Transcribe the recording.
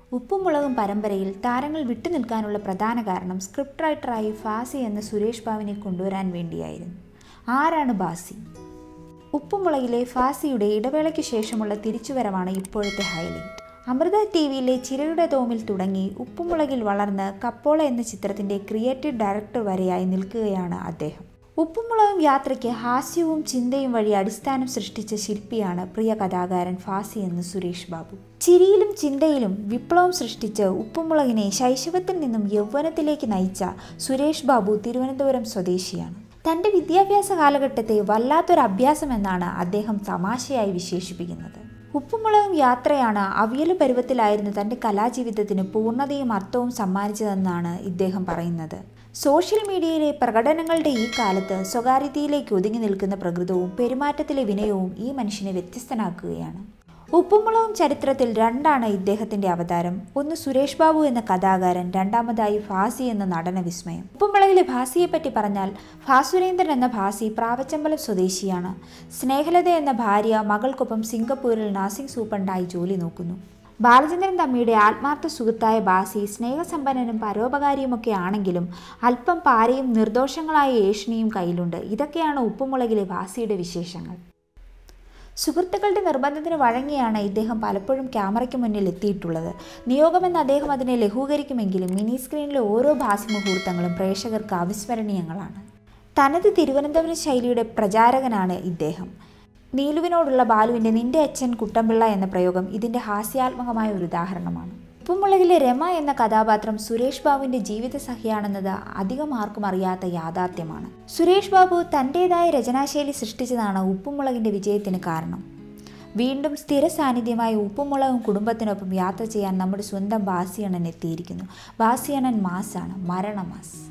ഉപ്പുമുളകും പരമ്പരയിൽ താരങ്ങൾ വിട്ടുനിൽക്കാനുള്ള പ്രധാന കാരണം സ്ക്രിപ്റ്റ് റൈറ്ററായി ഫാസി എന്ന സുരേഷ് ബാബുവിനെ കൊണ്ടുവരാൻ വേണ്ടിയായിരുന്നു ആരാണ് ബാസി ഉപ്പുമുളകിലെ ഫാസിയുടെ ഇടവേളയ്ക്ക് ശേഷമുള്ള തിരിച്ചുവരവാണ് ഇപ്പോഴത്തെ ഹൈലൈറ്റ് അമൃത ടി വിയിലെ ചിരയുടെ തോമിൽ തുടങ്ങി ഉപ്പുമുളകിൽ വളർന്ന് കപ്പോള എന്ന ചിത്രത്തിൻ്റെ ക്രിയേറ്റീവ് ഡയറക്ടർ വരെയായി നിൽക്കുകയാണ് അദ്ദേഹം ഉപ്പുമുളകും യാത്രയ്ക്ക് ഹാസ്യവും ചിന്തയും വഴി അടിസ്ഥാനം സൃഷ്ടിച്ച ശില്പിയാണ് പ്രിയ കഥാകാരൻ ഫാസി എന്ന് സുരേഷ് ബാബു ചിരിയിലും ചിന്തയിലും വിപ്ലവം സൃഷ്ടിച്ച് ഉപ്പുമുളകിനെ ശൈശവത്തിൽ നിന്നും യൗവനത്തിലേക്ക് നയിച്ച സുരേഷ് ബാബു തിരുവനന്തപുരം സ്വദേശിയാണ് തൻ്റെ വിദ്യാഭ്യാസ കാലഘട്ടത്തെ വല്ലാത്തൊരു അഭ്യാസമെന്നാണ് അദ്ദേഹം തമാശയായി വിശേഷിപ്പിക്കുന്നത് ഉപ്പുമുളകും യാത്രയാണ് അവിയൽ പരുവത്തിലായിരുന്ന തൻ്റെ കലാജീവിതത്തിന് പൂർണ്ണതയും അർത്ഥവും സമ്മാനിച്ചതെന്നാണ് ഇദ്ദേഹം പറയുന്നത് സോഷ്യൽ മീഡിയയിലെ പ്രകടനങ്ങളുടെ ഈ കാലത്ത് സ്വകാര്യതയിലേക്ക് ഒതുങ്ങി നിൽക്കുന്ന പ്രകൃതവും പെരുമാറ്റത്തിലെ വിനയവും ഈ മനുഷ്യനെ വ്യത്യസ്തനാക്കുകയാണ് ഉപ്പുമുളകും ചരിത്രത്തിൽ രണ്ടാണ് ഇദ്ദേഹത്തിന്റെ അവതാരം ഒന്ന് സുരേഷ് ബാബു എന്ന കഥാകാരൻ രണ്ടാമതായി ഫാസി എന്ന നടന വിസ്മയം ഉപ്പുമുളകിലെ ഭാസിയെപ്പറ്റി പറഞ്ഞാൽ ഭാസുരേന്ദ്രൻ എന്ന ഭാസി പ്രാവച്ചമ്പലം സ്വദേശിയാണ് സ്നേഹലത എന്ന ഭാര്യ മകൾക്കൊപ്പം സിംഗപ്പൂരിൽ നഴ്സിംഗ് സൂപ്രണ്ടായി ജോലി നോക്കുന്നു ബാലചന്ദ്രൻ തമ്മിയുടെ ആത്മാർത്ഥ സുഹൃത്തായ ബാസി സ്നേഹസമ്പന്നനും പരോപകാരിയുമൊക്കെ ആണെങ്കിലും അല്പം പാരയും നിർദോഷങ്ങളായ ഏഷണിയും കയ്യിലുണ്ട് ഇതൊക്കെയാണ് ഉപ്പുമുളകിലെ ബാസിയുടെ വിശേഷങ്ങൾ സുഹൃത്തുക്കളുടെ നിർബന്ധത്തിന് വഴങ്ങിയാണ് ഇദ്ദേഹം പലപ്പോഴും ക്യാമറയ്ക്ക് മുന്നിൽ എത്തിയിട്ടുള്ളത് നിയോഗമെന്ന് അദ്ദേഹം അതിനെ ലഘൂകരിക്കുമെങ്കിലും മിനി സ്ക്രീനിലെ ഓരോ ഭാസി മുഹൂർത്തങ്ങളും പ്രേക്ഷകർക്ക് അവിസ്മരണീയങ്ങളാണ് തനത് തിരുവനന്തപുരം ശൈലിയുടെ പ്രചാരകനാണ് ഇദ്ദേഹം നീലുവിനോടുള്ള ബാലുവിൻ്റെ നിന്റെ അച്ഛൻ കുട്ടമ്പിള്ള എന്ന പ്രയോഗം ഇതിൻ്റെ ഹാസ്യാത്മകമായ ഒരു ഉദാഹരണമാണ് ഉപ്പുമുളകിലെ രമ എന്ന കഥാപാത്രം സുരേഷ് ബാബുവിൻ്റെ ജീവിത സഖിയാണെന്നത് അധികം ആർക്കും അറിയാത്ത യാഥാർത്ഥ്യമാണ് സുരേഷ് ബാബു തൻ്റേതായ രചനാശൈലി സൃഷ്ടിച്ചതാണ് ഉപ്പുമുളകിൻ്റെ വിജയത്തിന് കാരണം വീണ്ടും സ്ഥിര സാന്നിധ്യമായ ഉപ്പുമുളകും കുടുംബത്തിനൊപ്പം യാത്ര ചെയ്യാൻ നമ്മുടെ സ്വന്തം ബാസിയണ്ണൻ എത്തിയിരിക്കുന്നു ബാസിയണ്ണൻ മാസാണ് മരണമാസ്